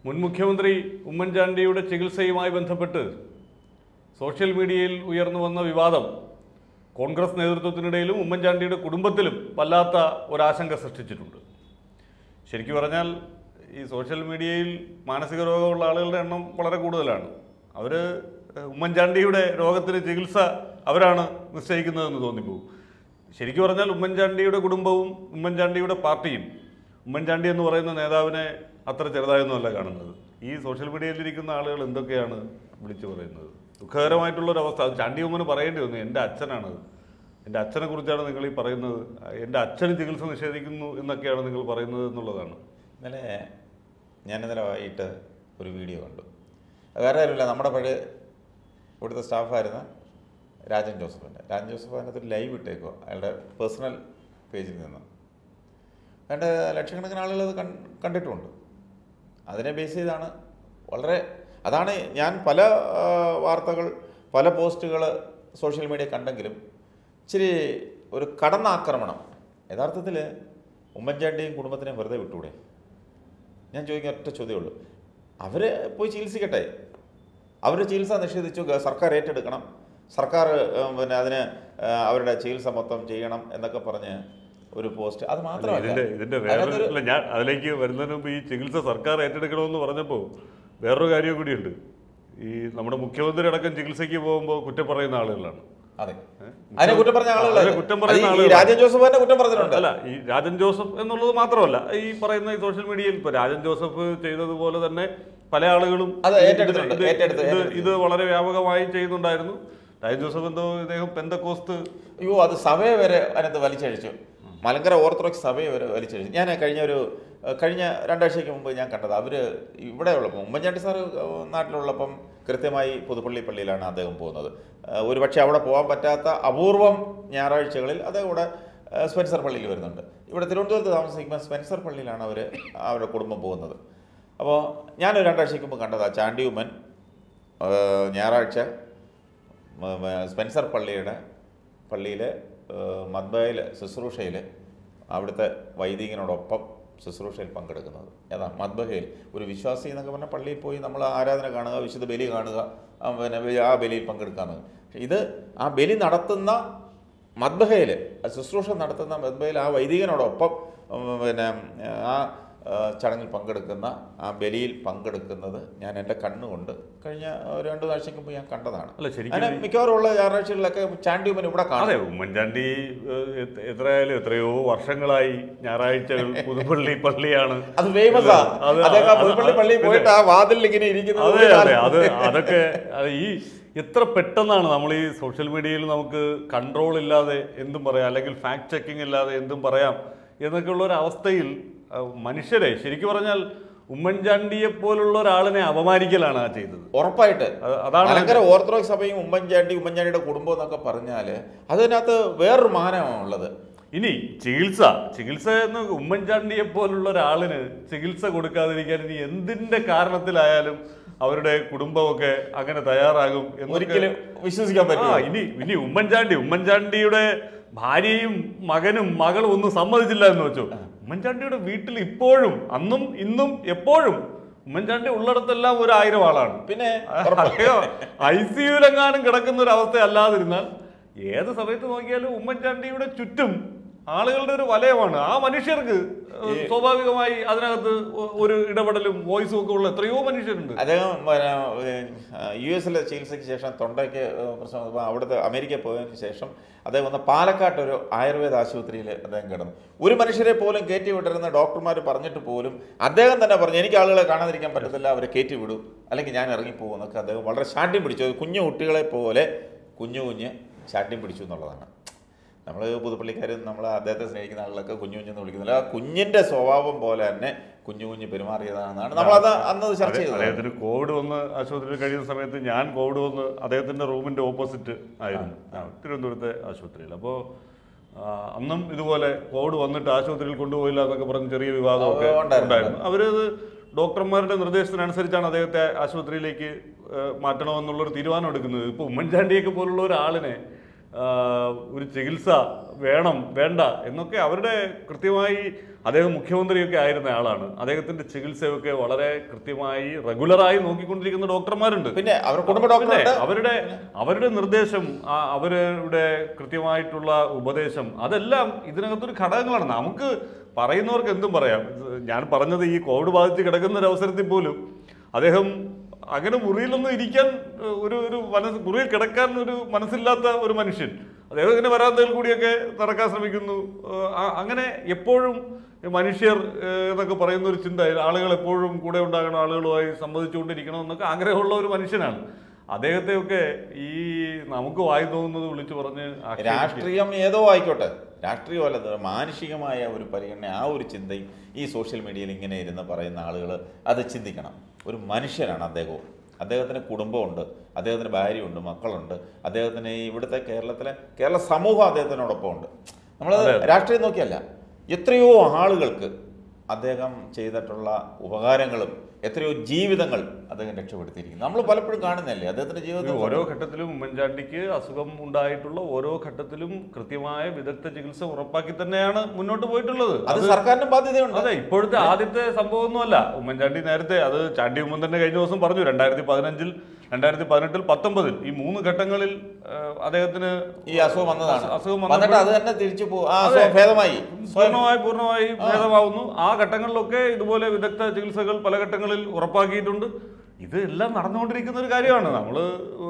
മുൻ മുഖ്യമന്ത്രി ഉമ്മൻചാണ്ടിയുടെ ചികിത്സയുമായി ബന്ധപ്പെട്ട് സോഷ്യൽ മീഡിയയിൽ ഉയർന്നു വന്ന വിവാദം കോൺഗ്രസ് നേതൃത്വത്തിനിടയിലും ഉമ്മൻചാണ്ടിയുടെ കുടുംബത്തിലും വല്ലാത്ത ഒരാശങ്ക സൃഷ്ടിച്ചിട്ടുണ്ട് ശരിക്കും പറഞ്ഞാൽ ഈ സോഷ്യൽ മീഡിയയിൽ മാനസിക രോഗമുള്ള ആളുകളുടെ എണ്ണം വളരെ കൂടുതലാണ് അവർ ഉമ്മൻചാണ്ടിയുടെ രോഗത്തിന് ചികിത്സ അവരാണ് നിശ്ചയിക്കുന്നതെന്ന് തോന്നിപ്പോകും ശരിക്കും പറഞ്ഞാൽ ഉമ്മൻചാണ്ടിയുടെ കുടുംബവും ഉമ്മൻചാണ്ടിയുടെ പാർട്ടിയും ഉമ്മൻചാണ്ടി എന്ന് പറയുന്ന നേതാവിനെ അത്ര ചെറുതായൊന്നുമല്ല കാണുന്നത് ഈ സോഷ്യൽ മീഡിയയിലിരിക്കുന്ന ആളുകൾ എന്തൊക്കെയാണ് വിളിച്ചു പറയുന്നത് ദുഃഖകരമായിട്ടുള്ളൊരവസ്ഥ അത് ചാണ്ടി ഉമ്മന് പറയേണ്ടി വന്നു എൻ്റെ അച്ഛനാണത് എൻ്റെ അച്ഛനെ കുറിച്ചാണ് നിങ്ങൾ ഈ പറയുന്നത് എൻ്റെ അച്ഛന് ചികിത്സ നിഷേധിക്കുന്നു എന്നൊക്കെയാണ് നിങ്ങൾ പറയുന്നത് എന്നുള്ളതാണ് ഇന്നലെ ഞാൻ ഇന്നലെ വൈകിട്ട് ഒരു വീഡിയോ കണ്ടു അത് വേറെ ആരുമില്ല നമ്മുടെ പഴയ ഇവിടുത്തെ സ്റ്റാഫായിരുന്ന രാജൻ ജോസഫിൻ്റെ രാജൻ ജോസഫ് അതിനകത്ത് ലൈവ് ഇട്ടേക്കോ അയാളുടെ പേഴ്സണൽ പേജിൽ നിന്ന് വേണ്ട ലക്ഷക്കണക്കിന് ആളുകൾ അത് കൺ കണ്ടിട്ടുമുണ്ട് അതിനെ ബേസ് ചെയ്താണ് വളരെ അതാണ് ഞാൻ പല ആ, വാർത്തകൾ പല പോസ്റ്റുകൾ സോഷ്യൽ മീഡിയ കണ്ടെങ്കിലും ഇച്ചിരി ഒരു കടന്നാക്രമണം യഥാർത്ഥത്തിൽ ഉമ്മൻചാണ്ടിയും കുടുംബത്തിനെയും വെറുതെ വിട്ടൂടെ ഞാൻ ചോദിക്കുന്ന ഒറ്റ ചോദ്യമേ ഉള്ളൂ അവർ പോയി ചികിത്സിക്കട്ടെ അവർ ചികിത്സ നിഷേധിച്ചു ഗ- സർക്കാർ ഏറ്റെടുക്കണം സർക്കാർ ഏഹ്, പിന്നെ അതിന് ഏഹ്, അവരുടെ ചികിത്സ മൊത്തം ചെയ്യണം എന്നൊക്കെ പറഞ്ഞ് ഒരു പോസ്റ്റ് അത് മാത്രമല്ല ഇതിന്റെ ഇതിന്റെ വേറെ അതിനകത്തൊരു- അല്ല ഞാൻ അതിലേക്ക് വരുന്നതിന് മുമ്പ് ഈ ചികിത്സ സർക്കാർ ഏറ്റെടുക്കണമെന്ന് പറഞ്ഞപ്പോൾ വേറൊരു കാര്യം കൂടിയുണ്ട് ഈ നമ്മുടെ മുഖ്യമന്ത്രി അടക്കം ചികിത്സയ്ക്ക് പോകുമ്പോൾ കുറ്റം പറയുന്ന ആളുകളാണ് അതെ അതിനെ കുറ്റം പറഞ്ഞ അതിനെ ആളുകൾ കുറ്റം പറയുന്ന ഈ ആളുകളാണ്. രാജൻ ജോസഫ് തന്നെ കുറ്റം പറഞ്ഞിട്ടുണ്ട് അല്ല ഈ രാജൻ ജോസഫ് എന്നുള്ളത് മാത്രമല്ല ഈ പറയുന്ന ഈ സോഷ്യൽ മീഡിയയിൽ ഇപ്പൊ രാജൻ ജോസഫ് ചെയ്തതുപോലെ തന്നെ പല ആളുകളും അത് ഇത് ഏറ്റെടുത്തിട്ടുണ്ട്. ഇത് ഏറ്റെടുത്ത്, ഇത് ഏറ്റെടുത്ത്. ഇത് വളരെ വ്യാപകമായി ചെയ്യുന്നുണ്ടായിരുന്നു രാജൻ ജോസഫ് എന്തോ ഇദ്ദേഹം പെന്തക്കോസ്ത് അയ്യോ അത് സഭയെ വരെ അതിനകത്ത് വലിച്ചഴിച്ചു മലങ്കര ഓർത്തഡോക്സ് സഭയെ വരെ വലിച്ചഴിച്ചു ഞാൻ കഴിഞ്ഞ ഒരു ഏഹ്, കഴിഞ്ഞ രണ്ടാഴ്ചയ്ക്ക് മുമ്പ് ഞാൻ കണ്ടത് അവർ ഇവിടെ ഉള്ളപ്പോൾ ഉമ്മൻചാണ്ടി സാറ് നാട്ടിലുള്ളപ്പം കൃത്യമായി പുതുപ്പള്ളി പള്ളിയിലാണ് അദ്ദേഹം പോകുന്നത് ഏഹ്, ഒരു പക്ഷേ അവിടെ പോകാൻ പറ്റാത്ത അപൂർവം ഞായറാഴ്ചകളിൽ അദ്ദേഹം ഇവിടെ ഏഹ്, സ്പെൻസർ പള്ളിയിൽ വരുന്നുണ്ട് ഇവിടെ തിരുവനന്തപുരത്ത് താമസിക്കുമ്പോൾ സ്പെൻസർ പള്ളിയിലാണ് അവർ അവരുടെ കുടുംബം പോകുന്നത് അപ്പോൾ ഞാൻ രണ്ടാഴ്ചയ്ക്ക് മുമ്പ് കണ്ടതാ ചാണ്ടി ഉമ്മൻ ഏഹ്, ഞായറാഴ്ച മ- മ- സ്പെൻസർ പള്ളിയുടെ പള്ളിയിൽ മദ്ബയിൽ ശുശ്രൂഷയിൽ അവിടുത്തെ വൈദികനോടൊപ്പം ശുശ്രൂഷയിൽ പങ്കെടുക്കുന്നത് ഏതാ മദ്ബഹയിൽ ഒരു വിശ്വാസി എന്നൊക്കെ പറഞ്ഞാൽ പള്ളിയിൽ പോയി നമ്മൾ ആരാധന കാണുക വിശുദ്ധ ബലി കാണുക ആ, പിന്നെ ബലി- ആ ബലിയിൽ പങ്കെടുക്കാന്ന് ഇത് ആ ബലി നടത്തുന്ന മദ്ബഹയിൽ ശുശ്രൂഷ നടത്തുന്ന മദ്ബഹയിൽ ആ വൈദികനോടൊപ്പം ഉം, പിന്നെ ആ ആ, ചടങ്ങിൽ പങ്കെടുക്കുന്ന ആ ബലിയിൽ പങ്കെടുക്കുന്നത് ഞാൻ എൻ്റെ കണ്ണുകൊണ്ട് കഴിഞ്ഞ ഒരു രണ്ട് ആഴ്ചയ്ക്ക് മുമ്പ് ഞാൻ കണ്ടതാണ് അല്ല ശരിക്കും അങ്ങനെ മിക്കവാറും ഉള്ള ഞായറാഴ്ചകളിലൊക്കെ ചാണ്ടിയുമൻ ഇവിടെ കാണും അതെ ഉമ്മൻചാണ്ടി ഏഹ്, എത്ര- എത്രയായാലും എത്രയോ വർഷങ്ങളായി ഞായറാഴ്ചകൾ പുതുപ്പള്ളി പള്ളിയാണ് അത് ഫേമസാ അത് അദ്ദേഹം ആ അത് പുതുപ്പള്ളി പള്ളിയിൽ പിന്നെ- പോയിട്ട് ആ വാതിലിൽ ഇങ്ങനെ ഇരിക്കുന്നത് അതെ ഒരു അതെ കാലം. അത് അതൊക്കെ അത് ഈ എത്ര പെട്ടെന്നാണ് നമ്മൾ ഈ സോഷ്യൽ മീഡിയയിൽ നമുക്ക് കൺട്രോൾ ഇല്ലാതെ എന്തും പറയാം അല്ലെങ്കിൽ ഫാക്ട് ചെക്കിംഗ് ഇല്ലാതെ എന്തും പറയാം എന്നൊക്കെയുള്ള ഒരു അവസ്ഥയിൽ ആ, മനുഷ്യരെ ശരിക്കും പറഞ്ഞാൽ ഉമ്മൻചാണ്ടിയെ പോലുള്ള ഒരാളിനെ അപമാനിക്കലാണ് ആ ചെയ്തത് ഉറപ്പായിട്ട് അത് അതാണ് മലങ്കര ഓർത്തഡോക്സ് സഭയും ഉമ്മൻചാണ്ടി ഉമ്മൻചാണ്ടിയുടെ കുടുംബം എന്നൊക്കെ പറഞ്ഞാല് അതിനകത്ത് വേറൊരു മാനമാണ് ഉള്ളത് ഇനി ചികിത്സ ചികിത്സ എന്ന് ഉമ്മൻചാണ്ടിയെ പോലുള്ള ഒരാളിന് ചികിത്സ കൊടുക്കാതിരിക്കാൻ ഇനി എന്തിന്റെ കാരണത്തിലായാലും അവരുടെ കുടുംബമൊക്കെ അങ്ങനെ തയ്യാറാകും എന്നൊക്കെ- ഒരിക്കലും വിശ്വസിക്കാൻ ആ പറ്റില്ല ഇനി ഇനി ഉമ്മൻചാണ്ടി ഉമ്മൻചാണ്ടിയുടെ ഭാര്യയും മകനും മകളും ഒന്നും സമ്മതിച്ചില്ല എന്ന് വെച്ചു ഉമ്മൻചാണ്ടിയുടെ വീട്ടിൽ ഇപ്പോഴും അന്നും ഇന്നും എപ്പോഴും ഉമ്മൻചാണ്ടി ഉള്ളിടത്തെല്ലാം ഒരു ആയിരം ആളാണ് പിന്നെ ഐ സിയുലെങ്ങാനും കിടക്കുന്ന ഒരു അവസ്ഥ അല്ലാതിരുന്നാൽ ഏത് സമയത്ത് നോക്കിയാലും ഉമ്മൻചാണ്ടിയുടെ ചുറ്റും ആളുകളുടെ ഒരു വലയമാണ് ആ മനുഷ്യർക്ക് ഏഹ്, സ്വാഭാവികമായി അതിനകത്ത് ഒ- ഒരു ഇടപെടലും വോയിസും ഒക്കെ ഉള്ള എത്രയോ മനുഷ്യരുണ്ട് അദ്ദേഹം യു എസിലെ ചികിത്സയ്ക്ക് ശേഷം തൊണ്ടയ്ക്ക് ഏഹ്, പ്രശ്നം വന്നപ്പോൾ അവിടുത്തെ അമേരിക്ക പോയതിന് ശേഷം അദ്ദേഹം വന്ന് പാലക്കാട്ട് ഒരു ആയുർവേദ ആശുപത്രിയിൽ അദ്ദേഹം കിടന്നു ഒരു മനുഷ്യരെ പോലും കയറ്റി വിട്ടിരുന്ന ഡോക്ടർമാർ പറഞ്ഞിട്ട് പോലും അദ്ദേഹം തന്നെ പറഞ്ഞു എനിക്ക് ആളുകളെ കാണാതിരിക്കാൻ പറ്റത്തില്ല അവരെ കയറ്റി വിടൂ അല്ലെങ്കിൽ ഞാൻ ഇറങ്ങിപ്പോകും എന്നൊക്കെ അദ്ദേഹം വളരെ ശാഠ്യം പിടിച്ചു അത് കുഞ്ഞു കുട്ടികളെ പോലെ കുഞ്ഞു കുഞ്ഞ് ശാഠ്യം പിടിച്ചു എന്നുള്ളതാണ് നമ്മൾ പുതുപ്പള്ളിക്കാരും നമ്മൾ അദ്ദേഹത്തെ സ്നേഹിക്കുന്ന ആളുകളൊക്കെ കുഞ്ഞു കുഞ്ഞെന്ന് വിളിക്കുന്നില്ല ആ കുഞ്ഞിൻ്റെ സ്വഭാവം പോലെ തന്നെ കുഞ്ഞു കുഞ്ഞ് പെരുമാറിയതാണെന്നാണ് നമ്മളത് അന്ന് ചർച്ച അതെ, ചെയ്തത് അദ്ദേഹത്തിന് കോവിഡ് വന്ന് ആശുപത്രിയിൽ കഴിയുന്ന സമയത്ത് ഞാൻ കോവിഡ് വന്ന് അദ്ദേഹത്തിന്റെ റൂമിന്റെ ഓപ്പോസിറ്റ് ആയിരുന്നു ആ, തിരുവനന്തപുരത്തെ ആശുപത്രിയിൽ അപ്പോൾ അന്നും ഇതുപോലെ കോവിഡ് വന്നിട്ട് ആശുപത്രിയിൽ കൊണ്ടുപോയില്ല എന്നൊക്കെ പറഞ്ഞ് ചെറിയ വിവാദമൊക്കെ ആ, ഉണ്ടായിരുന്നു. ഉണ്ടായിരുന്നു അവരത് ഡോക്ടർമാരുടെ നിർദ്ദേശത്തിനനുസരിച്ചാണ് അദ്ദേഹത്തെ ആശുപത്രിയിലേക്ക് ഏഹ്, മാറ്റണമെന്നുള്ളൊരു തീരുമാനം എടുക്കുന്നത് ഇപ്പോൾ ഉമ്മൻചാണ്ടിയൊക്കെ പോലുള്ള ഒരാളിനെ ആ, ഒരു ചികിത്സ വേണം വേണ്ട എന്നൊക്കെ അവരുടെ കൃത്യമായി അദ്ദേഹം മുഖ്യമന്ത്രിയൊക്കെ ആയിരുന്ന ആളാണ് അദ്ദേഹത്തിന്റെ ചികിത്സയൊക്കെ വളരെ കൃത്യമായി റെഗുലറായി നോക്കിക്കൊണ്ടിരിക്കുന്ന ഡോക്ടർമാരുണ്ട് പിന്നെ അവരുടെ കുടുംബ പിന്നെ ഡോക്ടറുണ്ട് അവരുടെ അവരുടെ നിർദ്ദേശം ആ, അവരുടെ കൃത്യമായിട്ടുള്ള ഉപദേശം അതെല്ലാം ഇതിനകത്തൊരു ഘടകങ്ങളാണ് നമുക്ക് പറയുന്നവർക്ക് എന്തും പറയാം ഇത് ഞാൻ പറഞ്ഞത് ഈ കോവിഡ് ബാധിച്ച് കിടക്കുന്ന ഒരു അവസരത്തിൽ പോലും അദ്ദേഹം അങ്ങനെ മുറിയിലൊന്നും ഇരിക്കാൻ ഏഹ്, ഒരു ഒരു മനസ്സ് മുറിയിൽ കിടക്കാൻ ഒരു മനസ്സില്ലാത്ത ഒരു മനുഷ്യൻ അദ്ദേഹം ഇങ്ങനെ വരാന്തയിൽ കൂടിയൊക്കെ നടക്കാൻ ശ്രമിക്കുന്നു ഏഹ്, ആ- അങ്ങനെ എപ്പോഴും മനുഷ്യർ ഏഹ്, എന്നൊക്കെ പറയുന്ന ഒരു ചിന്ത ആളുകൾ എപ്പോഴും കൂടെ ഉണ്ടാകണം ആളുകളുമായി സംവദിച്ചുകൊണ്ടിരിക്കണം എന്നൊക്കെ ആഗ്രഹമുള്ള ഒരു മനുഷ്യനാണ് അദ്ദേഹത്തെയൊക്കെ ഈ നമുക്ക് വായി തോന്നുന്നത് വിളിച്ചു പറഞ്ഞ് ആക്ഷേപിക്കുക. രാഷ്ട്രീയം ഏതോ ആയിക്കോട്ടെ രാഷ്ട്രീയമല്ല ഇത് മാനുഷികമായ ഒരു പരിഗണന ആ ഒരു ചിന്തയും ഈ സോഷ്യൽ മീഡിയയിൽ ഇങ്ങനെ ഇരുന്ന് പറയുന്ന ആളുകൾ അത് ചിന്തിക്കണം ഒരു മനുഷ്യനാണ് അദ്ദേഹവും അദ്ദേഹത്തിന് കുടുംബമുണ്ട് അദ്ദേഹത്തിന് ഭാര്യയുണ്ട് മക്കളുണ്ട് അദ്ദേഹത്തിന് ഈ ഇവിടുത്തെ കേരളത്തിലെ കേരള സമൂഹം അദ്ദേഹത്തിനോടൊപ്പം ഉണ്ട് നമ്മൾ അതെ. രാഷ്ട്രീയം നോക്കിയല്ല എത്രയോ ആളുകൾക്ക് അദ്ദേഹം ചെയ്തിട്ടുള്ള ഉപകാരങ്ങളും എത്രയോ ജീവിതങ്ങൾ അദ്ദേഹം രക്ഷപ്പെടുത്തിയിരിക്കുന്നു നമ്മൾ പലപ്പോഴും കാണുന്നതല്ലേ അദ്ദേഹത്തിന്റെ ഈ ജീവിതത്തിൽ ഓരോ ഘട്ടത്തിലും ഉമ്മൻചാണ്ടിക്ക് അസുഖം ഉണ്ടായിട്ടുള്ള ഓരോ ഘട്ടത്തിലും കൃത്യമായ വിദഗ്ധ ചികിത്സ ഉറപ്പാക്കി തന്നെയാണ് മുന്നോട്ട് പോയിട്ടുള്ളത് അത് സർക്കാരിനും ബാധ്യതയുണ്ട് അതെ ഇപ്പോഴത്തെ ആദ്യത്തെ സംഭവമൊന്നുമല്ല ഉമ്മൻചാണ്ടി നേരത്തെ അത് ചാണ്ടി ഉമ്മൻ തന്നെ കഴിഞ്ഞ ദിവസം പറഞ്ഞു രണ്ടായിരത്തി പതിനഞ്ചിൽ രണ്ടായിരത്തി പതിനെട്ടിൽ പത്തൊമ്പതിൽ ഈ മൂന്ന് ഘട്ടങ്ങളിൽ ആ, അദ്ദേഹത്തിന് ഈ അസുഖം വന്നതാണ് അസുഖം വന്നിട്ട് അത് തന്നെ തിരിച്ചു പോ ആ അസുഖം ഭേദമായി പൂർണ്ണമായി പൂർണ്ണമായി ഭേദമാവുന്നു ആ ഘട്ടങ്ങളിലൊക്കെ ഇതുപോലെ വിദഗ്ധ ചികിത്സകൾ പല ഘട്ടങ്ങളിൽ ഉറപ്പാക്കിയിട്ടുണ്ട് ഇത് എല്ലാം നടന്നുകൊണ്ടിരിക്കുന്ന ഒരു കാര്യമാണ് നമ്മള്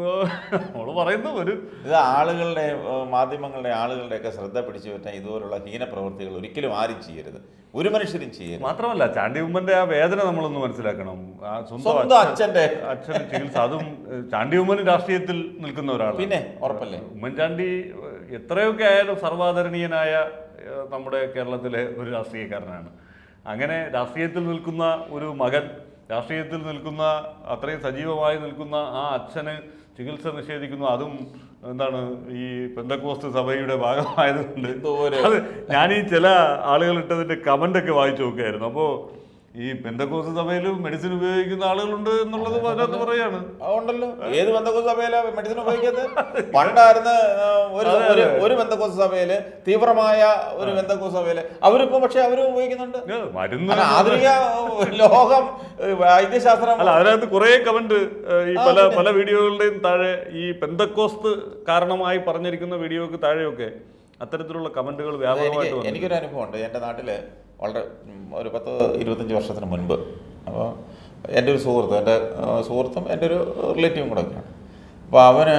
നമ്മൾ പറയുന്ന ഒരു ഇത് ആളുകളുടെ ഏഹ്, മാധ്യമങ്ങളുടെ ആളുകളുടെയൊക്കെ ശ്രദ്ധ പിടിച്ചു പറ്റാൻ ഇതുപോലുള്ള ഹീന പ്രവൃത്തികൾ ഒരിക്കലും ആരും ചെയ്യരുത് ഒരു മനുഷ്യരും ചെയ്യരുത് മാത്രമല്ല ചാണ്ടി ഉമ്മന്റെ ആ വേദന നമ്മളൊന്ന് മനസ്സിലാക്കണം ആ സ്വന്തം സ്വന്തം അച്ഛൻ- അച്ഛന്റെ അച്ഛന് ചികിത്സ അതും ഏഹ്, ചാണ്ടി ഉമ്മൻ രാഷ്ട്രീയത്തിൽ നിൽക്കുന്ന ഒരാളാണ് പിന്നെ ഉറപ്പല്ലേ ഉമ്മൻചാണ്ടി ഏഹ്, എത്രയൊക്കെ ആയാലും സർവാദരണീയനായ ഏഹ്, നമ്മുടെ കേരളത്തിലെ ഒരു രാഷ്ട്രീയക്കാരനാണ് അങ്ങനെ രാഷ്ട്രീയത്തിൽ നിൽക്കുന്ന ഒരു മകൻ രാഷ്ട്രീയത്തിൽ നിൽക്കുന്ന അത്രയും സജീവമായി നിൽക്കുന്ന ആ അച്ഛന് ചികിത്സ നിഷേധിക്കുന്നു അതും എന്താണ് ഈ പെന്തക്കോസ്ത് സഭയുടെ ഭാഗമായതുകൊണ്ട് എന്തോ ഒരു- അത് ഞാൻ ഈ ചില ആളുകൾ ഇട്ടതിന്റെ കമന്റ് ഒക്കെ വായിച്ചു നോക്കുകയായിരുന്നു അപ്പോ ഈ പെന്തക്കോസ്ത് സഭയിലും മെഡിസിൻ ഉപയോഗിക്കുന്ന ആളുകളുണ്ട് എന്നുള്ളത് അതിനകത്ത് പറയാണ് ആ, ഉണ്ടല്ലോ ഏത് ബന്ധക്കോസ് സഭയിലാ മെഡിസിൻ ഉപയോഗിക്കുന്നത് പണ്ടായിരുന്ന ആ, ഒരു അതെ, ഒരു അതെ. ഒരു ബന്ധക്കോസ് സഭയില് തീവ്രമായ ഒരു ബന്ധക്കോസ് സഭയില് അവരിപ്പോ പക്ഷെ അവരും ഉപയോഗിക്കുന്നുണ്ട് ഏ, മരുന്ന് കാരണം ആധുനിക ലോകം ഏഹ്, വൈദ്യശാസ്ത്രം അല്ല അതിനകത്ത് കുറെ കമന്റ് ഈ ആ, പല പിന്നെ. പല വീഡിയോകളുടെയും താഴെ ഈ പെന്തക്കോസ്ത് കാരണമായി പറഞ്ഞിരിക്കുന്ന വീഡിയോക്ക് താഴെയൊക്കെ അത്തരത്തിലുള്ള കമന്റുകൾ അത് വ്യാപകമായിട്ട് എനിക്ക് വന്നു എനിക്കൊരു അനുഭവമുണ്ട് എൻ്റെ നാട്ടിൽ വളരെ ഉം, ഒരു പത്ത് ഇരുപത്തഞ്ച് വർഷത്തിന് മുൻപ് അപ്പോൾ എൻ്റെ ഒരു സുഹൃത്ത് എൻ്റെ ആ, സുഹൃത്തും എൻ്റെ ഒരു റിലേറ്റീവും കൂടെ ഒക്കെയാണ് അപ്പോൾ അവന്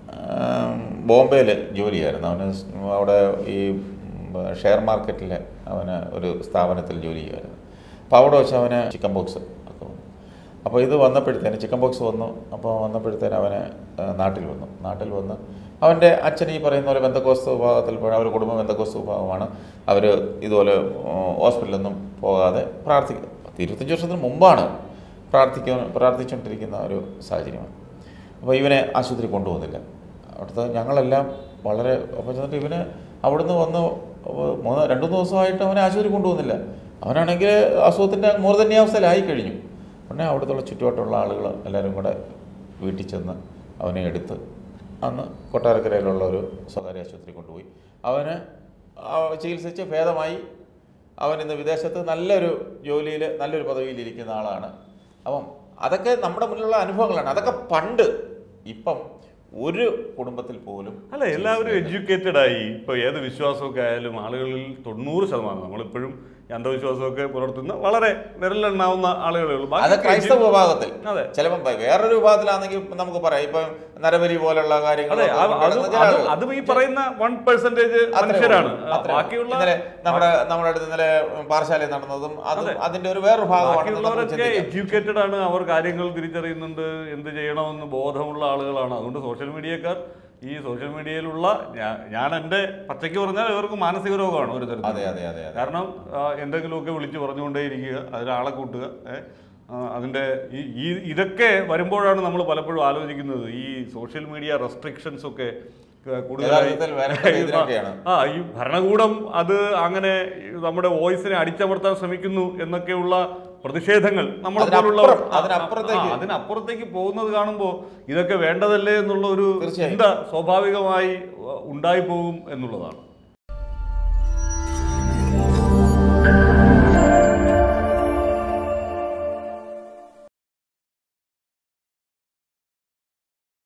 ബോംബെയിൽ ജോലിയായിരുന്നു അവന് സ് അവിടെ ഈ ഉം, ഷെയർ മാർക്കറ്റിൽ അവന് ഒരു സ്ഥാപനത്തിൽ ജോലി ചെയ്യുമായിരുന്നു അപ്പോൾ അവിടെ വെച്ച് അവന് ചിക്കൻ ബോക്സ് ഒക്കെ വന്നു അപ്പോൾ ഇത് വന്നപ്പോഴത്തേന് ചിക്കൻ ബോക്സ് വന്നു അപ്പോൾ വന്നപ്പോഴത്തേന് അവന് ആ, നാട്ടിൽ വന്നു നാട്ടിൽ വന്ന് അവൻ്റെ അച്ഛൻ ഈ പറയുന്ന പോലെ ബന്ധക്കോസ്ത് വിഭാഗത്തിൽ പോയ അവരുടെ കുടുംബം ബന്ധക്കോസ്ത് വിഭാഗമാണ് അവർ ഇതുപോലെ ഉം, ഹോസ്പിറ്റലൊന്നും പോകാതെ പ്രാർത്ഥിക്കുക പത്ത് ഇരുപത്തഞ്ച് വർഷത്തിന് മുമ്പാണ് പ്രാർത്ഥിക്ക പ്രാർത്ഥിച്ചുകൊണ്ടിരിക്കുന്ന ഒരു സാഹചര്യമാണ് അപ്പോൾ ഇവനെ ആശുപത്രി കൊണ്ടുപോകുന്നില്ല അവിടുത്തെ ഞങ്ങളെല്ലാം വളരെ അപ്പോൾ ചെന്നിട്ട് ഇവന് അവിടുന്ന് വന്ന് മൂന്ന് രണ്ട് മൂന്ന് ദിവസമായിട്ട് അവനെ ആശുപത്രി കൊണ്ടുപോകുന്നില്ല അവനാണെങ്കിൽ അസുഖത്തിൻ്റെ മൂർധന്യാവസ്ഥയിലായി കഴിഞ്ഞു ഉടനെ അവിടുത്തെ ചുറ്റുവട്ടമുള്ള ആളുകൾ എല്ലാവരും കൂടെ വീട്ടിൽ ചെന്ന് അവനെ എടുത്ത് അന്ന് കൊട്ടാരക്കരയിലുള്ള ഒരു സ്വകാര്യ ആശുപത്രി കൊണ്ടുപോയി അവന് ആ ചികിത്സിച്ച് ഭേദമായി അവൻ ഇന്ന് വിദേശത്ത് നല്ലൊരു ജോലിയിൽ നല്ലൊരു പദവിയിൽ ഇരിക്കുന്ന ആളാണ് അപ്പം അതൊക്കെ നമ്മുടെ മുന്നിലുള്ള അനുഭവങ്ങളാണ് അതൊക്കെ പണ്ട് ഇപ്പം ഒരു കുടുംബത്തിൽ പോലും അല്ല എല്ലാവരും എഡ്യൂക്കേറ്റഡ് ആയി ഇപ്പൊ ഏത് വിശ്വാസമൊക്കെ ആയാലും ആളുകളിൽ തൊണ്ണൂറ് ശതമാനം നമ്മളിപ്പോഴും ഈ അന്ധവിശ്വാസമൊക്കെ പുലർത്തുന്ന വളരെ വിരലെണ്ണാവുന്ന ആളുകളേ ഉള്ളൂ അത് ബാക്കിയൊക്കെ ക്രൈസ്തവ വിഭാഗത്തിൽ അതെ. ചിലപ്പം വേറൊരു വിഭാഗത്തിലാണെങ്കിൽ നമുക്ക് പറയാം ഇപ്പം നരബലി പോലുള്ള കാര്യങ്ങൾ അതെ അത് അത് അത് അതും ഈ പറയുന്ന വൺ പെർസെന്റേജ് മനുഷ്യരാണ് ബാക്കിയുള്ള ഇന്നലെ നമ്മുടെ നമ്മുടെ അടുത്ത് ഇന്നലെ പാറശാലയിൽ നടന്നതും അതും അതിന്റെ ഒരു വേറൊരു ഭാഗമാണ് നമ്മൾ ബാക്കിയുള്ളവരൊക്കെ ചിന്തിക്കുക. എഡ്യൂക്കേറ്റഡ് ആണ് അവർ കാര്യങ്ങൾ തിരിച്ചറിയുന്നുണ്ട് എന്ത് ചെയ്യണമെന്ന് ബോധമുള്ള ആളുകളാണ് അതുകൊണ്ട് സോഷ്യൽ മീഡിയക്കാർ ഈ സോഷ്യൽ മീഡിയയിലുള്ള ഞാ- ഞാൻ എൻ്റെ പച്ചയ്ക്ക് പറഞ്ഞാൽ ഇവർക്ക് മാനസിക രോഗമാണ് ഒരു തരത്തിൽ അതെ അതെ അതെ അതെ കാരണം ആ, എന്തെങ്കിലുമൊക്കെ വിളിച്ച് പറഞ്ഞുകൊണ്ടേയിരിക്കുക അതിനാളെ കൂട്ടുക ഏ, ആ, അതിൻ്റെ ഈ ഈ ഇതൊക്കെ വരുമ്പോഴാണ് നമ്മൾ പലപ്പോഴും ആലോചിക്കുന്നത് ഈ സോഷ്യൽ മീഡിയ റെസ്ട്രിക്ഷൻസ് ഒക്കെ ക- കൂടുതലായി യഥാർത്ഥത്തിൽ വരേണ്ടത് ഇതിനൊക്കെയാണ്. ആ ഈ ഭരണകൂടം അത് അങ്ങനെ ഈ നമ്മുടെ വോയിസിനെ അടിച്ചമർത്താൻ ശ്രമിക്കുന്നു എന്നൊക്കെയുള്ള പ്രതിഷേധങ്ങൾ നമ്മളെ പോലുള്ള അതിനപ്പുറം, അതിനപ്പുറത്തേക്ക്. അതിനപ്പുറത്തേക്ക് പോകുന്നത് കാണുമ്പോൾ ഇതൊക്കെ വേണ്ടതല്ലേ എന്നുള്ള ഒരു തീർച്ചയായും. ചിന്ത സ്വാഭാവികമായി ഉണ്ടായി പോകും എന്നുള്ളതാണ്